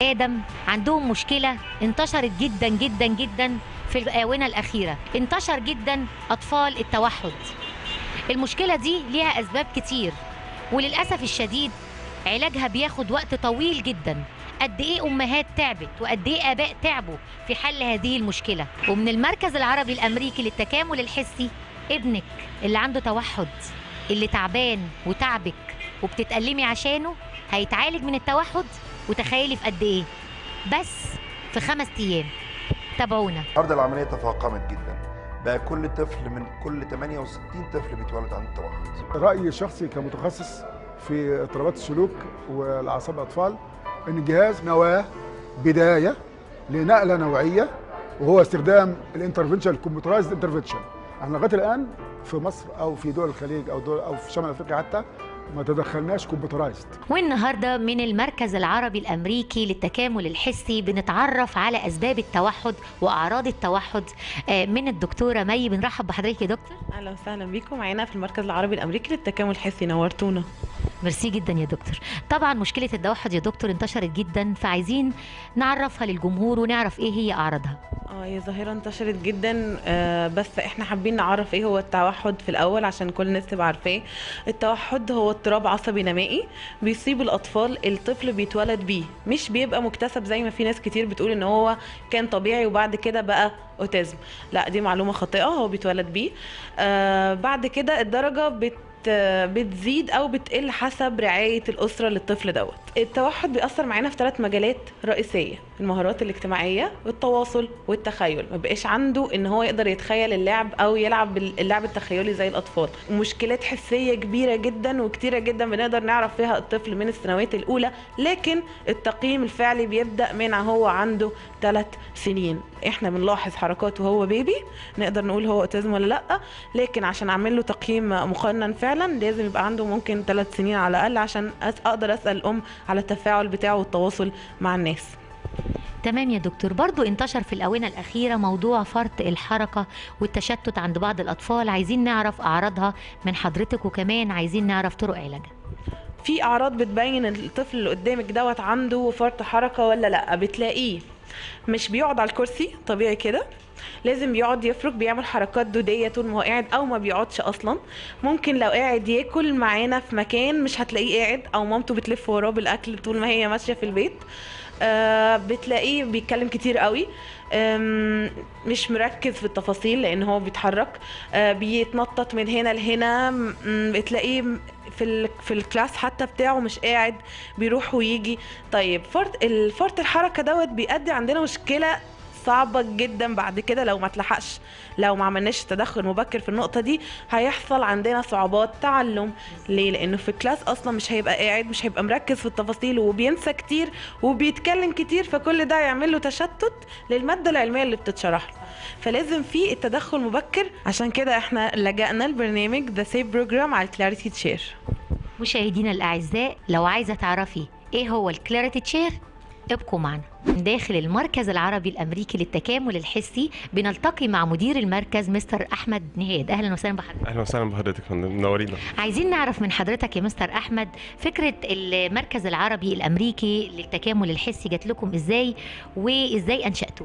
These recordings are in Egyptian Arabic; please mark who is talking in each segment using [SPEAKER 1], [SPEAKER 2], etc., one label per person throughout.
[SPEAKER 1] ادم عندهم مشكله انتشرت جدا جدا جدا في الاونه الاخيره انتشر جدا اطفال التوحد المشكله دي ليها اسباب كتير وللاسف الشديد علاجها بياخد وقت طويل جدا قد ايه امهات تعبت وقد ايه اباء تعبوا في حل هذه المشكله ومن المركز العربي الامريكي للتكامل الحسي ابنك اللي عنده توحد اللي تعبان وتعبك وبتتألمي عشانه هيتعالج من التوحد وتخيلي في قد ايه بس في خمس ايام تابعونا
[SPEAKER 2] النهارده العمليه تفاقمت جدا بقى كل طفل من كل 68 طفل بيتولد عنده توحد
[SPEAKER 3] رأيي الشخصي كمتخصص في اضطرابات السلوك والاعصاب الاطفال ان الجهاز نواه بدايه لنقله نوعيه وهو استخدام الانترفنشن الكمبيوترايزد انترفنشن احنا لغايه الان في مصر او في دول الخليج او دول او في شمال افريقيا حتى ما تدخلناش كمبيوترايزد
[SPEAKER 1] والنهارده من المركز العربي الامريكي للتكامل الحسي بنتعرف على اسباب التوحد واعراض التوحد آه، من الدكتوره مي بنرحب بحضرتك يا دكتور
[SPEAKER 4] اهلا وسهلا بيكم معانا في المركز العربي الامريكي للتكامل الحسي نورتونا
[SPEAKER 1] ميرسي جدا يا دكتور طبعا مشكله التوحد يا دكتور انتشرت جدا فعايزين نعرفها للجمهور ونعرف ايه هي اعراضها
[SPEAKER 4] اه هي ظاهره انتشرت جدا آه بس احنا حابين نعرف ايه هو التوحد في الاول عشان كل الناس تبقى عارفاه التوحد هو اضطراب عصبي نمائي بيصيب الاطفال الطفل بيتولد بيه مش بيبقى مكتسب زي ما في ناس كتير بتقول ان هو كان طبيعي وبعد كده بقى اوتيزم لا دي معلومه خاطئه هو بيتولد بيه آه بعد كده الدرجه بت بتزيد او بتقل حسب رعايه الاسره للطفل دوت التوحد بيأثر معانا في ثلاث مجالات رئيسيه المهارات الاجتماعيه والتواصل والتخيل ما بقاش عنده ان هو يقدر يتخيل اللعب او يلعب اللعب التخيلي زي الاطفال مشكلات حسيه كبيره جدا وكتيره جدا بنقدر نعرف فيها الطفل من السنوات الاولى لكن التقييم الفعلي بيبدا من هو عنده ثلاث سنين احنا بنلاحظ حركاته وهو بيبي نقدر نقول هو اوتيزم ولا لا لكن عشان اعمل له تقييم مقنن فعلا لازم يبقى عنده ممكن ثلاث سنين على الاقل عشان أس- اقدر اسال الام على التفاعل بتاعه والتواصل مع الناس
[SPEAKER 1] تمام يا دكتور برضو انتشر في الآونة الأخيرة موضوع فرط الحركة والتشتت عند بعض الأطفال عايزين نعرف أعراضها من حضرتك وكمان عايزين نعرف طرق علاجها
[SPEAKER 4] في اعراض بتبين الطفل اللي قدامك دوت عنده فرط حركه ولا لا بتلاقيه مش بيقعد على الكرسي طبيعي كده لازم بيقعد يفرك بيعمل حركات دوديه طول ما هو قاعد او ما بيقعدش اصلا ممكن لو قاعد ياكل معانا في مكان مش هتلاقيه قاعد او مامته بتلف وراه بالاكل طول ما هي ماشيه في البيت آه بتلاقيه بيتكلم كتير قوي آم، مش مركز في التفاصيل لان هو بيتحرك آه بيتنطط من هنا لهنا م- م- بتلاقيه م- في ال... في الكلاس حتى بتاعه مش قاعد بيروح ويجي طيب فرط الفرط الحركه دوت بيؤدي عندنا مشكله صعبة جدا بعد كده لو ما تلحقش لو ما عملناش تدخل مبكر في النقطة دي هيحصل عندنا صعوبات تعلم ليه؟ لأنه في الكلاس أصلا مش هيبقى قاعد مش هيبقى مركز في التفاصيل وبينسى كتير وبيتكلم كتير فكل ده يعمل له تشتت للمادة العلمية اللي بتتشرح له فلازم في التدخل مبكر عشان كده احنا لجأنا لبرنامج ذا سيف بروجرام على الكلاريتي تشير
[SPEAKER 1] مشاهدينا الأعزاء لو عايزة تعرفي إيه هو الكلاريتي تشير ابقوا معنا داخل المركز العربي الأمريكي للتكامل الحسي بنلتقي مع مدير المركز مستر أحمد نهاد أهلا وسهلا بحضرتك
[SPEAKER 5] اهلا وسهلا بحضرتك يا فندم منورينا
[SPEAKER 1] عايزين نعرف من حضرتك يا مستر احمد فكره المركز العربي الامريكي للتكامل الحسي جات لكم ازاي وازاي انشاتوها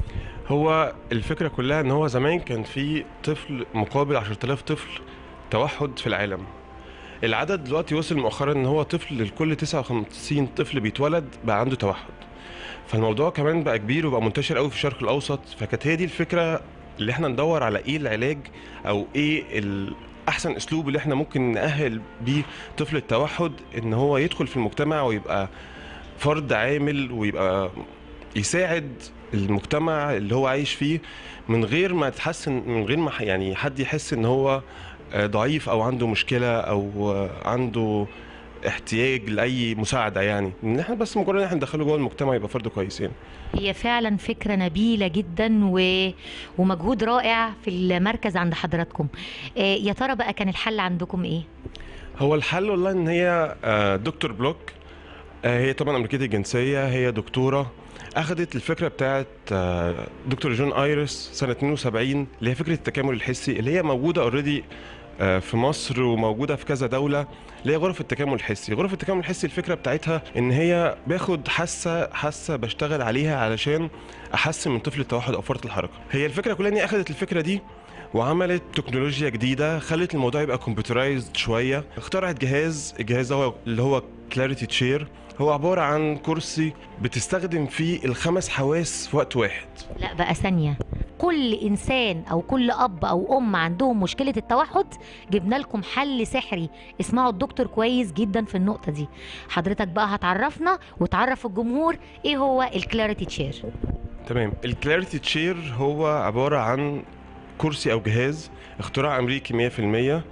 [SPEAKER 5] هو الفكره كلها ان هو زمان كان في طفل مقابل 10000 طفل توحد في العالم العدد دلوقتي وصل مؤخرا ان هو طفل لكل 59 طفل بيتولد بقى عنده توحد فالموضوع كمان بقى كبير وبقى منتشر قوي في الشرق الاوسط فكانت هي دي الفكره اللي احنا ندور على ايه العلاج او ايه ال- احسن اسلوب اللي احنا ممكن نأهل بيه طفل التوحد ان هو يدخل في المجتمع ويبقى فرد عامل ويبقى يساعد المجتمع اللي هو عايش فيه من غير ما تحسن من غير ما ح- يعني حد يحس ان هو آه، ضعيف او عنده مشكله او آه، عنده احتياج لاي مساعده يعني ان احنا بس مجرد ان احنا ندخله جوه المجتمع يبقى فرد كويس يعني
[SPEAKER 1] هي فعلا فكره نبيله جدا و... ومجهود رائع في المركز عند حضراتكم آه، يا ترى بقى كان الحل عندكم ايه
[SPEAKER 5] هو الحل والله ان هي آه، دكتور بلوك آه، هي طبعا امريكيه الجنسيه هي دكتوره اخذت الفكره بتاعت آه، دكتور جون ايرس سنه 72 اللي هي فكره التكامل الحسي اللي هي موجوده اوريدي آه، في مصر وموجوده في كذا دوله اللي هي غرف التكامل الحسي غرف التكامل الحسي الفكره بتاعتها ان هي باخد حاسه حاسه بشتغل عليها علشان احسن من طفل التوحد او فرط الحركه هي الفكره كلها اني اخذت الفكره دي وعملت تكنولوجيا جديده خلت الموضوع يبقى كمبيوترايزد شويه اخترعت جهاز الجهاز ده هو اللي هو كلاريتي تشير هو عباره عن كرسي بتستخدم فيه الخمس حواس في وقت واحد
[SPEAKER 1] لا بقى ثانية كل إنسان أو كل أب أو أم عندهم مشكلة التوحد جبنا لكم حل سحري اسمعوا الدكتور كويس جدا في النقطة دي حضرتك بقى هتعرفنا وتعرف الجمهور إيه هو الكلاريتي تشير
[SPEAKER 5] تمام الكلاريتي تشير هو عبارة عن كرسي أو جهاز اختراع أمريكي 100%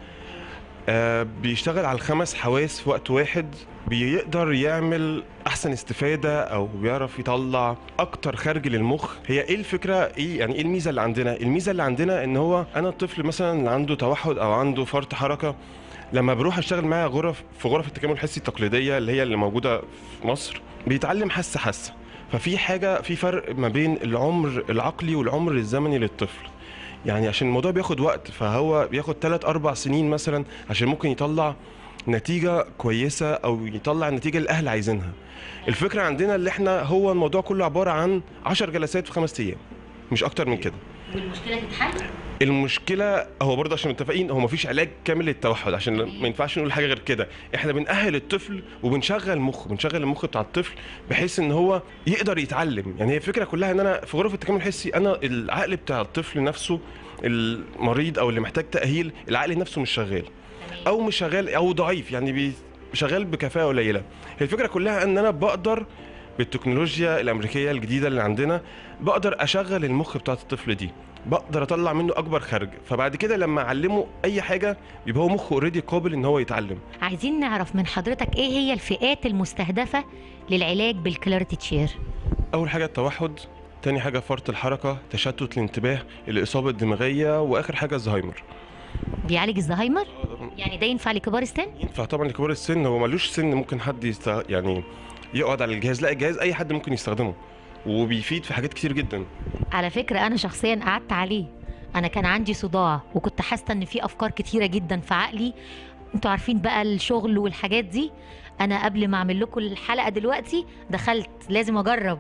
[SPEAKER 5] آه بيشتغل على الخمس حواس في وقت واحد بيقدر يعمل أحسن استفادة أو بيعرف يطلع أكتر خارج للمخ هي إيه الفكرة إيه يعني إيه الميزة اللي عندنا الميزة اللي عندنا إن هو أنا الطفل مثلا اللي عنده توحد أو عنده فرط حركة لما بروح اشتغل معاه غرف في غرف التكامل الحسي التقليديه اللي هي اللي موجوده في مصر بيتعلم حاسه حاسه ففي حاجه في فرق ما بين العمر العقلي والعمر الزمني للطفل يعني عشان الموضوع بياخد وقت فهو بياخد 3 4 سنين مثلا عشان ممكن يطلع نتيجة كويسة أو يطلع النتيجة اللي الأهل عايزينها. الفكرة عندنا اللي احنا هو الموضوع كله عبارة عن 10 جلسات في خمس أيام مش أكتر من كده.
[SPEAKER 1] والمشكلة تتحل
[SPEAKER 5] المشكله هو برضه عشان متفقين هو مفيش علاج كامل للتوحد عشان ما ينفعش نقول حاجه غير كده احنا بنأهل الطفل وبنشغل مخه بنشغل المخ بتاع الطفل بحيث ان هو يقدر يتعلم يعني هي الفكره كلها ان انا في غرفه التكامل الحسي انا العقل بتاع الطفل نفسه المريض او اللي محتاج تأهيل العقل نفسه مش شغال او مش شغال او ضعيف يعني بي- شغال بكفاءه قليله هي الفكره كلها ان انا بقدر بالتكنولوجيا الامريكيه الجديده اللي عندنا بقدر اشغل المخ بتاعت الطفل دي بقدر اطلع منه اكبر خرج فبعد كده لما اعلمه اي حاجه يبقى هو مخه اوريدي قابل ان هو يتعلم
[SPEAKER 1] عايزين نعرف من حضرتك إيه هي الفئات المستهدفة للعلاج بالكلاريتي تشير
[SPEAKER 5] اول حاجه التوحد تاني حاجه فرط الحركه تشتت الانتباه الاصابه الدماغيه واخر حاجه الزهايمر
[SPEAKER 1] بيعالج الزهايمر يعني ده ينفع لكبار السن
[SPEAKER 5] ينفع طبعا لكبار السن هو ملوش سن ممكن حد يست... يعني يقعد على الجهاز لا الجهاز اي حد ممكن يستخدمه وبيفيد في حاجات كتير جدا
[SPEAKER 1] على فكرة أنا شخصيا قعدت عليه أنا كان عندي صداع وكنت حاسة إن في أفكار كتيرة جدا في عقلي انتوا عارفين بقى الشغل والحاجات دي أنا قبل ما أعمل لكم الحلقة دلوقتي دخلت لازم أجرب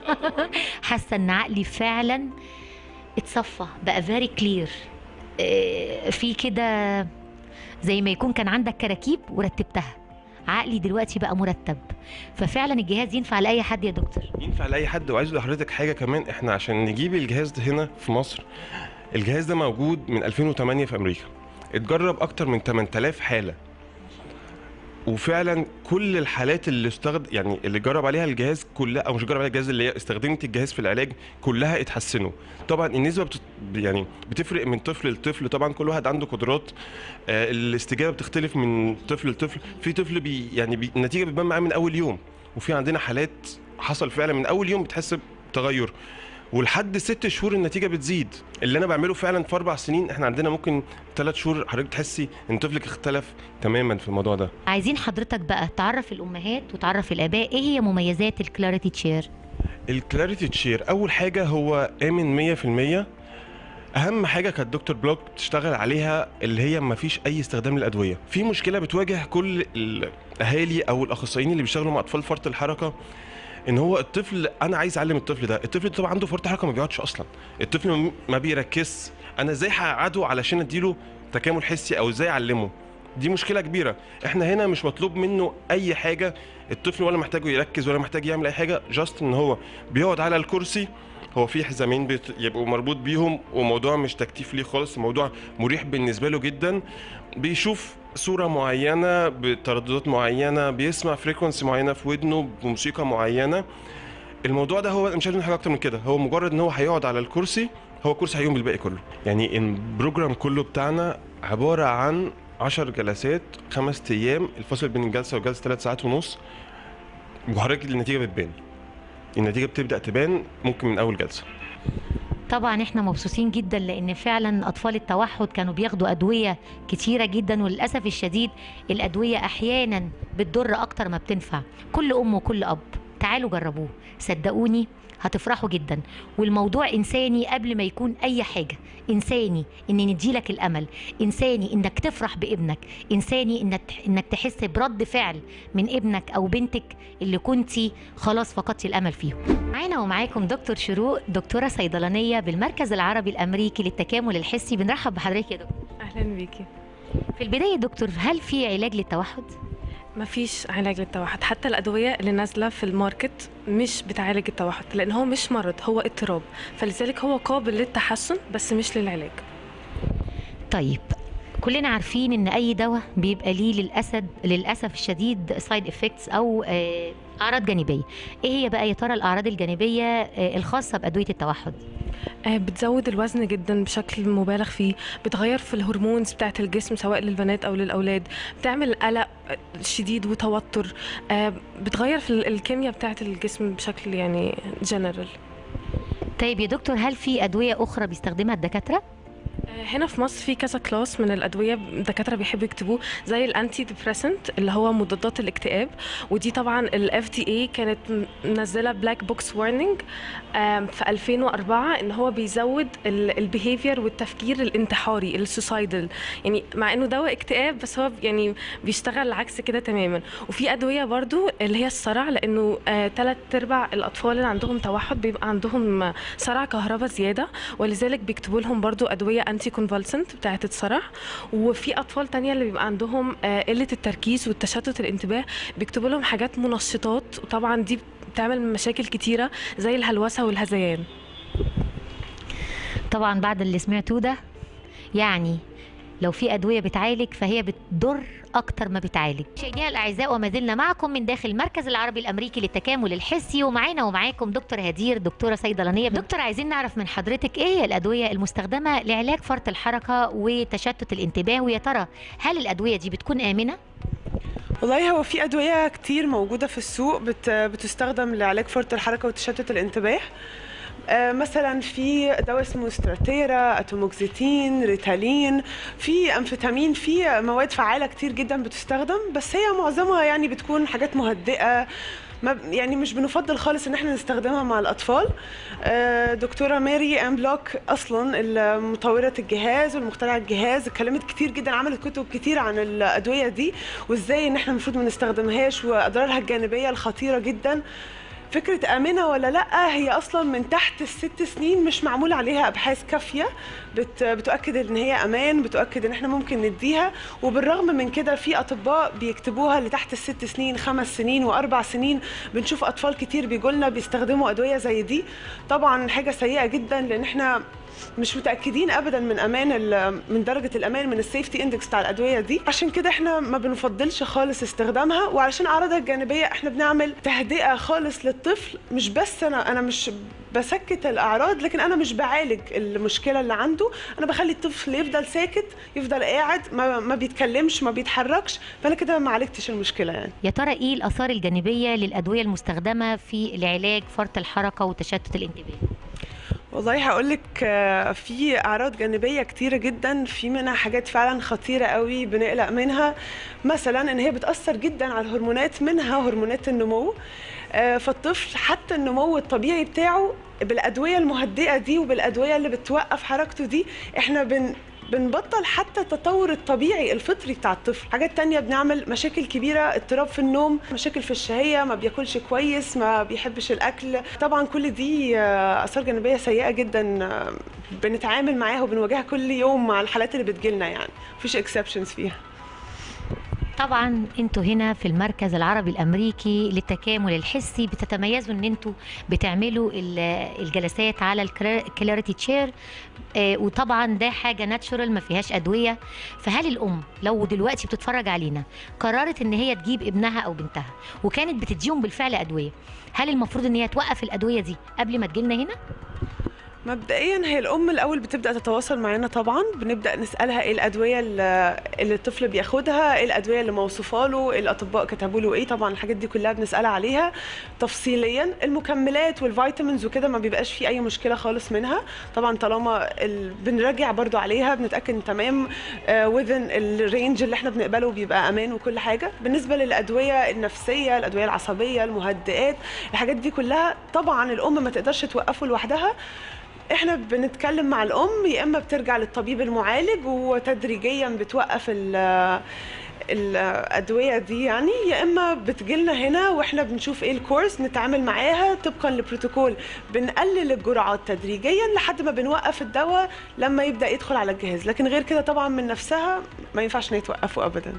[SPEAKER 1] حاسة إن عقلي فعلا اتصفى بقى فيري كلير في كده زي ما يكون كان عندك كراكيب ورتبتها عقلي دلوقتي بقى مرتب ففعلا الجهاز ينفع لأي حد يا دكتور
[SPEAKER 5] ينفع لاي حد وعايز اقول لحضرتك حاجه كمان احنا عشان نجيب الجهاز ده هنا في مصر الجهاز ده موجود من 2008 في امريكا اتجرب اكتر من 8000 حاله وفعلا كل الحالات اللي استخد يعني اللي جرب عليها الجهاز كلها او مش جرب عليها الجهاز اللي هي استخدمت الجهاز في العلاج كلها اتحسنوا طبعا النسبه بتت... يعني بتفرق من طفل لطفل طبعا كل واحد عنده قدرات آه الاستجابه بتختلف من طفل لطفل في طفل بي يعني بي... النتيجه بتبان معاه من اول يوم وفي عندنا حالات حصل فعلا من اول يوم بتحس بتغير ولحد ست شهور النتيجه بتزيد اللي انا بعمله فعلا في اربع سنين احنا عندنا ممكن ثلاث شهور حضرتك تحسي ان طفلك اختلف تماما في الموضوع ده
[SPEAKER 1] عايزين حضرتك بقى تعرف الامهات وتعرف الاباء ايه هي مميزات الكلاريتي تشير
[SPEAKER 5] الكلاريتي تشير اول حاجه هو امن 100% اهم حاجه كانت دكتور بلوك بتشتغل عليها اللي هي ما فيش اي استخدام للادويه في مشكله بتواجه كل الاهالي او الاخصائيين اللي بيشتغلوا مع اطفال فرط الحركه ان هو الطفل انا عايز اعلم الطفل ده الطفل طبعا عنده فرط حركه ما بيقعدش اصلا الطفل ما بيركزش انا ازاي هقعده علشان اديله تكامل حسي او ازاي اعلمه دي مشكله كبيره احنا هنا مش مطلوب منه اي حاجه الطفل ولا محتاجه يركز ولا محتاج يعمل اي حاجه جاست ان هو بيقعد على الكرسي هو في حزامين بيت... يبقوا مربوط بيهم وموضوع مش تكتيف ليه خالص الموضوع مريح بالنسبه له جدا بيشوف صوره معينه بترددات معينه بيسمع فريكونسي معينه في ودنه بموسيقى معينه الموضوع ده هو مش عايز حاجه اكتر من كده هو مجرد ان هو هيقعد على الكرسي هو الكرسي هيقوم بالباقي كله يعني البروجرام كله بتاعنا عباره عن 10 جلسات خمس ايام الفاصل بين الجلسه والجلسه ثلاث ساعات ونص وحضرتك النتيجه بتبان النتيجه بتبدا تبان ممكن من اول جلسه
[SPEAKER 1] طبعا احنا مبسوطين جدا لان فعلا اطفال التوحد كانوا بياخدوا ادويه كتيره جدا وللاسف الشديد الادويه احيانا بتضر اكتر ما بتنفع كل ام وكل اب تعالوا جربوه صدقوني هتفرحوا جدا والموضوع انساني قبل ما يكون اي حاجه انساني ان نديلك الامل انساني انك تفرح بابنك انساني انك انك تحس برد فعل من ابنك او بنتك اللي كنتي خلاص فقدتي الامل فيهم معانا ومعاكم دكتور شروق دكتوره صيدلانيه بالمركز العربي الامريكي للتكامل الحسي بنرحب بحضرتك يا دكتور
[SPEAKER 4] اهلا بيكي
[SPEAKER 1] في البدايه دكتور هل في علاج للتوحد
[SPEAKER 4] مفيش علاج للتوحد حتى الادويه اللي نازله في الماركت مش بتعالج التوحد لان هو مش مرض هو اضطراب فلذلك هو قابل للتحسن بس مش للعلاج
[SPEAKER 1] طيب كلنا عارفين ان اي دواء بيبقى ليه للاسف للاسف الشديد سايد افكتس او آه، اعراض جانبيه ايه هي بقى يا ترى الاعراض الجانبيه آه، الخاصه بادويه التوحد
[SPEAKER 4] آه، بتزود الوزن جدا بشكل مبالغ فيه بتغير في الهرمونز بتاعه الجسم سواء للبنات او للاولاد بتعمل قلق شديد وتوتر آه، بتغير في ال- الكيمياء بتاعه الجسم بشكل يعني جنرال
[SPEAKER 1] طيب يا دكتور هل في ادويه اخرى بيستخدمها الدكاتره
[SPEAKER 4] هنا في مصر في كذا كلاس من الادويه الدكاتره بيحبوا يكتبوه زي الانتي ديبريسنت اللي هو مضادات الاكتئاب ودي طبعا الاف دي اي كانت م- منزله بلاك بوكس وارنينج في 2004 ان هو بيزود البيهيفير والتفكير الانتحاري السوسايدال يعني مع انه دواء اكتئاب بس هو يعني بيشتغل عكس كده تماما وفي ادويه برضو اللي هي الصرع لانه ثلاث ارباع الاطفال اللي عندهم توحد بيبقى عندهم صرع كهرباء زياده ولذلك بيكتبوا لهم برضو ادويه انتي كونفالسنت بتاعه الصرع وفي اطفال تانية اللي بيبقى عندهم آه، قله التركيز والتشتت الانتباه بيكتبوا لهم حاجات منشطات وطبعا دي بتعمل مشاكل كتيره زي الهلوسه والهذيان
[SPEAKER 1] طبعا بعد اللي سمعتوه ده يعني لو في ادويه بتعالج فهي بتضر اكتر ما بتعالج مشاهدينا الاعزاء وما زلنا معكم من داخل المركز العربي الامريكي للتكامل الحسي ومعانا ومعاكم دكتور هدير دكتوره صيدلانيه دكتور عايزين نعرف من حضرتك ايه هي الادويه المستخدمه لعلاج فرط الحركه وتشتت الانتباه ويا ترى هل الادويه دي بتكون امنه
[SPEAKER 6] والله هو في أدوية كتير موجودة في السوق بت بتستخدم لعلاج فرط الحركة وتشتت الانتباه آه، مثلا في دواء اسمه ستراتيرا اتوموكسيتين ريتالين في امفيتامين في مواد فعاله كتير جدا بتستخدم بس هي معظمها يعني بتكون حاجات مهدئه ما يعني مش بنفضل خالص ان احنا نستخدمها مع الاطفال آه، دكتوره ماري ام بلوك اصلا مطوره الجهاز والمخترعه الجهاز اتكلمت كتير جدا عملت كتب كتير عن الادويه دي وازاي ان احنا المفروض ما نستخدمهاش واضرارها الجانبيه الخطيره جدا فكرة آمنة ولا لأ هي أصلا من تحت الست سنين مش معمول عليها أبحاث كافية بت بتؤكد إن هي أمان بتؤكد إن إحنا ممكن نديها وبالرغم من كده في أطباء بيكتبوها لتحت الست سنين خمس سنين وأربع سنين بنشوف أطفال كتير بيجولنا بيستخدموا أدوية زي دي طبعا حاجة سيئة جدا لأن إحنا مش متاكدين ابدا من امان ال- من درجه الامان من السيفتي اندكس بتاع الادويه دي عشان كده احنا ما بنفضلش خالص استخدامها وعلشان اعراضها الجانبيه احنا بنعمل تهدئه خالص للطفل مش بس انا انا مش بسكت الاعراض لكن انا مش بعالج المشكله اللي عنده انا بخلي الطفل يفضل ساكت يفضل قاعد ما, ما بيتكلمش ما بيتحركش فانا كده ما عالجتش المشكله يعني
[SPEAKER 1] يا ترى ايه الاثار الجانبيه للادويه المستخدمه في العلاج فرط الحركه وتشتت الانتباه
[SPEAKER 6] والله هقول لك في اعراض جانبيه كتيره جدا في منها حاجات فعلا خطيره قوي بنقلق منها مثلا ان هي بتاثر جدا على الهرمونات منها هرمونات النمو آه، فالطفل حتى النمو الطبيعي بتاعه بالادويه المهدئه دي وبالادويه اللي بتوقف حركته دي احنا بن بنبطل حتى التطور الطبيعي الفطري بتاع الطفل حاجات تانية بنعمل مشاكل كبيرة اضطراب في النوم مشاكل في الشهية ما بياكلش كويس ما بيحبش الأكل طبعا كل دي آه، آثار جانبية سيئة جدا آه، بنتعامل معاها وبنواجهها كل يوم مع الحالات اللي بتجيلنا يعني مفيش اكسبشنز فيها
[SPEAKER 1] طبعا انتوا هنا في المركز العربي الامريكي للتكامل الحسي بتتميزوا ان انتوا بتعملوا ال- الجلسات على الكلاريتي تشير وطبعا ده حاجه ناتشورال ما فيهاش ادويه فهل الام لو دلوقتي بتتفرج علينا قررت ان هي تجيب ابنها او بنتها وكانت بتديهم بالفعل ادويه هل المفروض ان هي توقف الادويه دي قبل ما تجيلنا هنا
[SPEAKER 6] مبدئيا هي الام الاول بتبدا تتواصل معانا طبعا بنبدا نسالها ايه الادويه اللي اللي الطفل بياخدها ايه الادويه اللي موصوفه له إيه الاطباء كتبوا له ايه طبعا الحاجات دي كلها بنسالها عليها تفصيليا المكملات والفيتامينز وكده ما بيبقاش في اي مشكله خالص منها طبعا طالما ال... بنراجع برضو عليها بنتاكد ان تمام وذن الرينج اللي احنا بنقبله بيبقى امان وكل حاجه بالنسبه للادويه النفسيه الادويه العصبيه المهدئات الحاجات دي كلها طبعا الام ما تقدرش توقفه لوحدها احنا بنتكلم مع الام يا اما بترجع للطبيب المعالج وتدريجيا بتوقف ال الادويه دي يعني يا اما بتجيلنا هنا واحنا بنشوف ايه الكورس نتعامل معاها طبقا لبروتوكول بنقلل الجرعات تدريجيا لحد ما بنوقف الدواء لما يبدا يدخل على الجهاز لكن غير كده طبعا من نفسها ما ينفعش ان هي توقفه ابدا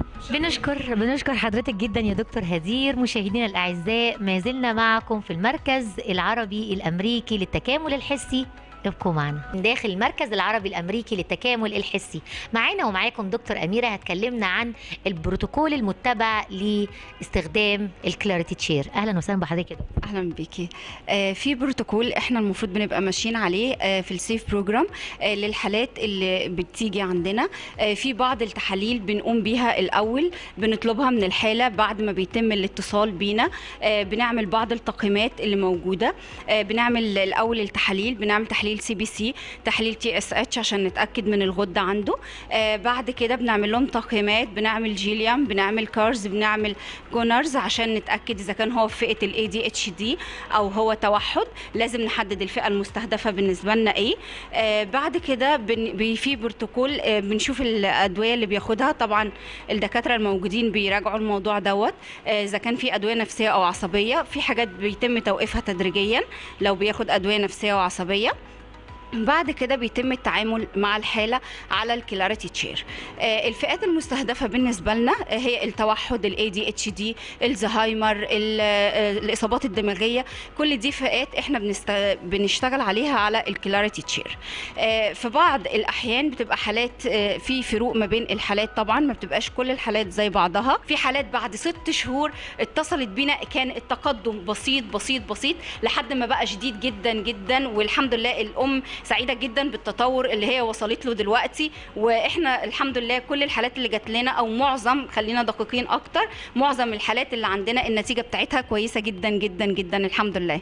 [SPEAKER 1] بنشكر بنشكر حضرتك جدا يا دكتور هدير مشاهدينا الاعزاء ما زلنا معكم في المركز العربي الامريكي للتكامل الحسي ابقوا معنا داخل المركز العربي الامريكي للتكامل الحسي معانا ومعاكم دكتور اميره هتكلمنا عن البروتوكول المتبع لاستخدام الكلاريتي تشير اهلا وسهلا بحضرتك يا دكتور
[SPEAKER 7] اهلا بيكي آه في بروتوكول احنا المفروض بنبقى ماشيين عليه آه في السيف بروجرام آه للحالات اللي بتيجي عندنا آه في بعض التحاليل بنقوم بيها الاول بنطلبها من الحاله بعد ما بيتم الاتصال بينا آه بنعمل بعض التقييمات اللي موجوده آه بنعمل الاول التحاليل بنعمل تحليل سي بي سي تحليل تي اس اتش عشان نتاكد من الغده عنده آه بعد كده بنعمل لهم تقييمات بنعمل جيليام بنعمل كارز بنعمل جونرز عشان نتاكد اذا كان هو في فئه الاي دي اتش دي او هو توحد لازم نحدد الفئه المستهدفه بالنسبه لنا ايه آه بعد كده بن- بي- في بروتوكول آه بنشوف الادويه اللي بياخدها طبعا الدكاتره الموجودين بيراجعوا الموضوع دوت آه، اذا كان في ادويه نفسيه او عصبيه في حاجات بيتم توقيفها تدريجيا لو بياخد ادويه نفسيه وعصبيه بعد كده بيتم التعامل مع الحاله على الكلاريتي تشير آه، الفئات المستهدفه بالنسبه لنا آه، هي التوحد الاي دي اتش دي الزهايمر ال- آه، الاصابات الدماغيه كل دي فئات احنا بنست... بنشتغل عليها على الكلاريتي تشير آه، في بعض الاحيان بتبقى حالات آه، في فروق ما بين الحالات طبعا ما بتبقاش كل الحالات زي بعضها في حالات بعد ست شهور اتصلت بينا كان التقدم بسيط بسيط بسيط لحد ما بقى شديد جدا جدا والحمد لله الام سعيده جدا بالتطور اللي هي وصلت له دلوقتي واحنا الحمد لله كل الحالات اللي جات لنا او معظم خلينا دقيقين اكتر معظم الحالات اللي عندنا النتيجه بتاعتها كويسه جدا جدا جدا الحمد لله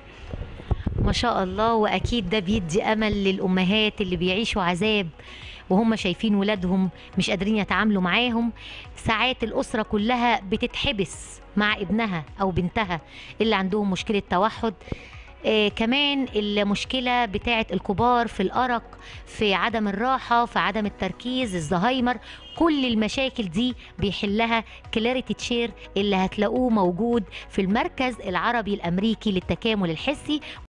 [SPEAKER 1] ما شاء الله واكيد ده بيدي امل للامهات اللي بيعيشوا عذاب وهم شايفين ولادهم مش قادرين يتعاملوا معاهم ساعات الاسره كلها بتتحبس مع ابنها او بنتها اللي عندهم مشكله توحد آه كمان المشكلة بتاعة الكبار في الأرق في عدم الراحة في عدم التركيز الزهايمر كل المشاكل دي بيحلها كلاريتي تشير اللي هتلاقوه موجود في المركز العربي الأمريكي للتكامل الحسي